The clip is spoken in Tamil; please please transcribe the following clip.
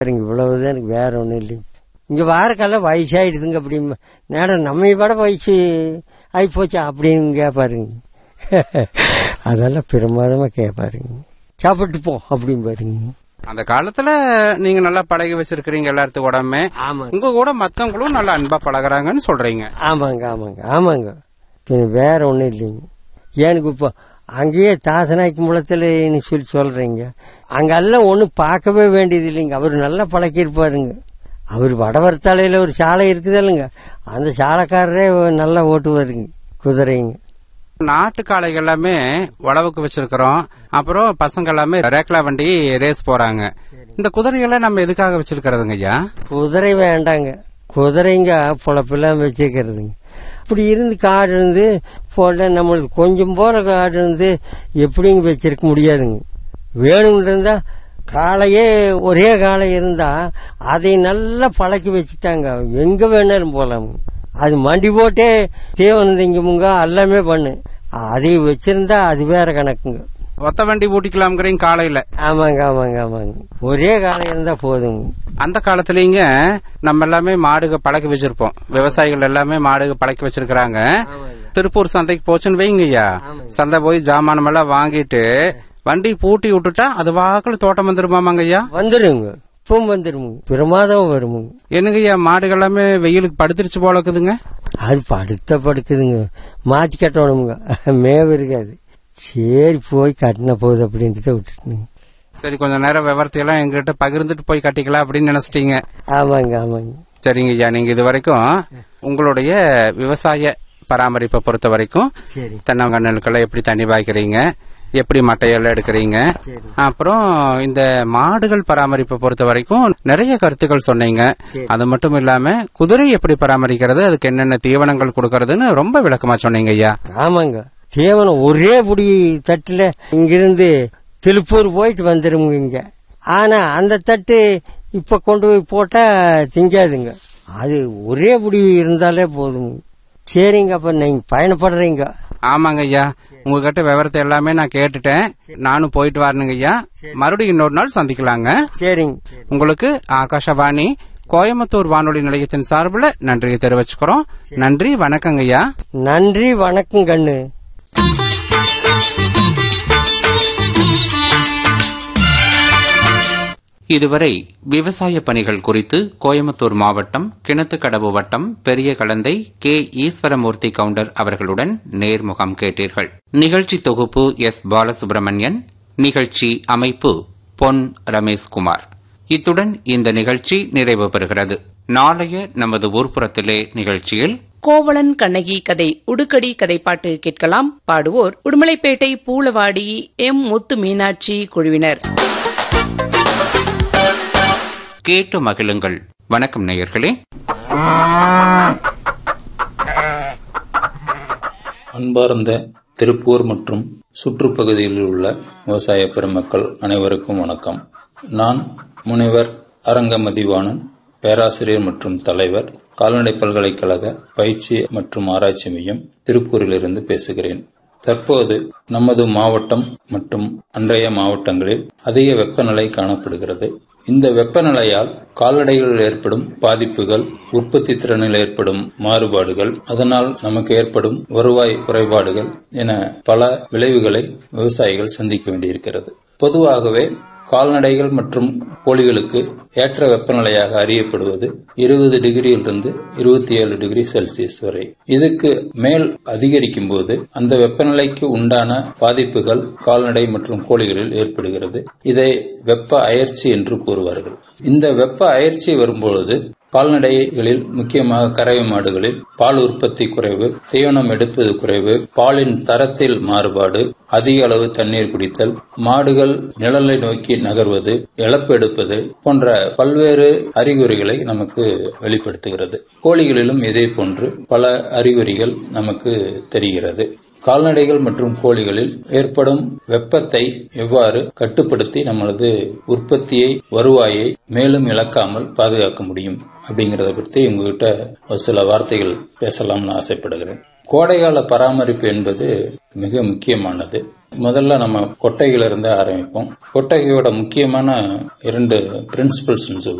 பாருங்க இவ்வளவுதான் எனக்கு வேற ஒன்றும் இல்லைங்க இங்கே வாரக்கெல்லாம் வயசாயிடுதுங்க அப்படி மேடம் நம்ம விட வயசு ஆகிப்போச்சா அப்படின்னு கேட்பாருங்க அதெல்லாம் பிரமாதமாக கேட்பாருங்க சாப்பிட்டு போ அப்படின்னு பாருங்க அந்த காலத்துல நீங்க நல்லா பழகி வச்சிருக்கிறீங்க எல்லாத்துக்கும் உடம்பே ஆமாங்க உங்க கூட மத்தவங்களும் நல்லா அன்பா பழகுறாங்கன்னு சொல்றீங்க ஆமாங்க ஆமாங்க ஆமாங்க பின்ன வேற ஒன்றும் இல்லைங்க எனக்கு இப்போ அங்கேயே தாசனாய்க்கு முளத்தில் சொல்லி சொல்கிறீங்க அங்கெல்லாம் ஒன்றும் பார்க்கவே வேண்டியது இல்லைங்க அவர் நல்லா பழக்கியிருப்பாருங்க அவர் வடவர்த்தாலையில் ஒரு சாலை இருக்குது இல்லைங்க அந்த சாலைக்காரரே நல்லா ஓட்டுவாருங்க குதிரைங்க நாட்டு காளைகள் எல்லாமே உழவுக்கு வச்சிருக்கிறோம் அப்புறம் பசங்க எல்லாமே ரேக்லா வண்டி ரேஸ் போறாங்க இந்த குதிரைகளை நம்ம எதுக்காக வச்சிருக்கிறதுங்க ஐயா குதிரை வேண்டாங்க குதிரைங்க பொழப்பெல்லாம் வச்சுக்கிறதுங்க இப்படி இருந்து காடு இருந்து போட நம்மளுக்கு கொஞ்சம் போல காடு இருந்து எப்படிங்க வச்சிருக்க முடியாதுங்க வேணும்னு இருந்தா காளையே ஒரே காளை இருந்தா அதை நல்லா பழக்கி வச்சுட்டாங்க எங்க வேணாலும் போலாம் அது மண்டி போட்டே தீவனம் திங்குமுங்க எல்லாமே பண்ணு அதை வச்சிருந்தா அது வேற கணக்குங்க ஒத்த வண்டி பூட்டிக்கலாம்ங்கிறீங்க காலையில ஆமாங்க ஆமாங்க ஆமாங்க ஒரே காளை இருந்தா போதுங்க அந்த காலத்துலங்க நம்ம எல்லாமே மாடுக பழக்கி வச்சிருப்போம் விவசாயிகள் எல்லாமே மாடுக பழக்கி வச்சிருக்கிறாங்க திருப்பூர் சந்தைக்கு போச்சுன்னு வைங்க ஐயா சந்தை போய் ஜாமானம் எல்லாம் வாங்கிட்டு வண்டி பூட்டி விட்டுட்டா அது வாக்குல தோட்டம் வந்துருமாமாங்க ஐயா வந்துருங்க இப்பவும் வந்துருமுங்க பிரமாதம் வருமுங்க என்னங்க ஐயா மாடுகள் எல்லாமே வெயிலுக்கு படுத்துருச்சு போல இருக்குதுங்க அது படுத்த படுக்குதுங்க மாத்தி கட்டணுமுங்க மேவு இருக்காது சரி போய் கட்டின போகுது அப்படின்ட்டு தான் விட்டுட்டுங்க சரி கொஞ்ச நேரம் விவரத்தையெல்லாம் எங்ககிட்ட பகிர்ந்துட்டு போய் கட்டிக்கலாம் அப்படின்னு நினைச்சிட்டீங்க ஆமாங்க ஆமாங்க சரிங்க ஐயா நீங்க இது வரைக்கும் உங்களுடைய விவசாய பராமரிப்பை பொறுத்த வரைக்கும் சரி தென்னங்கண்ணுக்கெல்லாம் எப்படி தண்ணி பாய்க்கிறீங்க எப்படி மட்டையெல்லாம் எடுக்கிறீங்க சரி. அப்புறம் இந்த மாடுகள் பராமரிப்பை பொறுத்த வரைக்கும் நிறைய கருத்துக்கள் சொன்னீங்க சரி. அது மட்டும் இல்லாம குதிரை எப்படி பராமரிக்கிறது அதுக்கு என்னென்ன தீவனங்கள் கொடுக்கறதுன்னு ரொம்ப விளக்கமா சொன்னீங்க ஐயா ஆமாங்க தீவனம் ஒரே புடி தட்டுல இங்கிருந்து திருப்பூர் போயிட்டு வந்துருமுங்க இங்க ஆனா அந்த தட்டு இப்ப கொண்டு போய் போட்டா திங்காதுங்க அது ஒரே புடி இருந்தாலே போதுங்க சரிங்க அப்ப நீங்க பயணப்படுறீங்க ஆமாங்க ஐயா உங்ககிட்ட விவரத்தை எல்லாமே நான் கேட்டுட்டேன் நானும் போயிட்டு வரணுங்க ஐயா மறுபடியும் இன்னொரு நாள் சந்திக்கலாங்க சரிங்க உங்களுக்கு ஆகாஷவாணி கோயம்புத்தூர் வானொலி நிலையத்தின் சார்பில் நன்றியை தெரிவிச்சுக்கிறோம் நன்றி வணக்கங்க ஐயா நன்றி வணக்கம் கண்ணு இதுவரை விவசாய பணிகள் குறித்து கோயம்புத்தூர் மாவட்டம் கிணத்துக்கடவு வட்டம் பெரிய கலந்தை கே ஈஸ்வரமூர்த்தி கவுண்டர் அவர்களுடன் நேர்முகம் கேட்டீர்கள் நிகழ்ச்சி தொகுப்பு எஸ் பாலசுப்ரமணியன் நிகழ்ச்சி அமைப்பு பொன் ரமேஷ்குமார் இத்துடன் இந்த நிகழ்ச்சி நிறைவு பெறுகிறது நாளைய நமது ஊர்ப்புறத்திலே நிகழ்ச்சியில் கோவலன் கண்ணகி கதை உடுக்கடி கதைப்பாட்டு கேட்கலாம் பாடுவோர் உடுமலைப்பேட்டை பூளவாடி எம் முத்து மீனாட்சி குழுவினர் கேட்டு மகிழுங்கள் வணக்கம் நேயர்களே அன்பார்ந்த திருப்பூர் மற்றும் சுற்றுப்பகுதியில் உள்ள விவசாய பெருமக்கள் அனைவருக்கும் வணக்கம் நான் முனைவர் அரங்கமதிவாணன் பேராசிரியர் மற்றும் தலைவர் கால்நடை பல்கலைக்கழக பயிற்சி மற்றும் ஆராய்ச்சி மையம் திருப்பூரிலிருந்து பேசுகிறேன் தற்போது நமது மாவட்டம் மற்றும் அன்றைய மாவட்டங்களில் அதிக வெப்பநிலை காணப்படுகிறது இந்த வெப்பநிலையால் கால்நடைகளில் ஏற்படும் பாதிப்புகள் உற்பத்தி திறனில் ஏற்படும் மாறுபாடுகள் அதனால் நமக்கு ஏற்படும் வருவாய் குறைபாடுகள் என பல விளைவுகளை விவசாயிகள் சந்திக்க வேண்டியிருக்கிறது பொதுவாகவே கால்நடைகள் மற்றும் கோழிகளுக்கு ஏற்ற வெப்பநிலையாக அறியப்படுவது இருபது டிகிரியிலிருந்து இருபத்தி ஏழு டிகிரி செல்சியஸ் வரை இதுக்கு மேல் அதிகரிக்கும் போது அந்த வெப்பநிலைக்கு உண்டான பாதிப்புகள் கால்நடை மற்றும் கோழிகளில் ஏற்படுகிறது இதை வெப்ப அயற்சி என்று கூறுவார்கள் இந்த வெப்ப அயற்சி வரும்பொழுது கால்நடைகளில் முக்கியமாக கறவை மாடுகளில் பால் உற்பத்தி குறைவு தீவனம் எடுப்பது குறைவு பாலின் தரத்தில் மாறுபாடு அதிக அளவு தண்ணீர் குடித்தல் மாடுகள் நிழலை நோக்கி நகர்வது இழப்பு எடுப்பது போன்ற பல்வேறு அறிகுறிகளை நமக்கு வெளிப்படுத்துகிறது கோழிகளிலும் இதே போன்று பல அறிகுறிகள் நமக்கு தெரிகிறது கால்நடைகள் மற்றும் கோழிகளில் ஏற்படும் வெப்பத்தை எவ்வாறு கட்டுப்படுத்தி நம்மளது உற்பத்தியை வருவாயை மேலும் இழக்காமல் பாதுகாக்க முடியும் அப்படிங்கறத பற்றி உங்ககிட்ட ஒரு சில வார்த்தைகள் பேசலாம்னு ஆசைப்படுகிறேன் கோடைகால பராமரிப்பு என்பது மிக முக்கியமானது முதல்ல நம்ம கொட்டையில இருந்து ஆரம்பிப்போம் கொட்டகையோட முக்கியமான இரண்டு பிரின்சிபல்ஸ் சொல்லுவோம்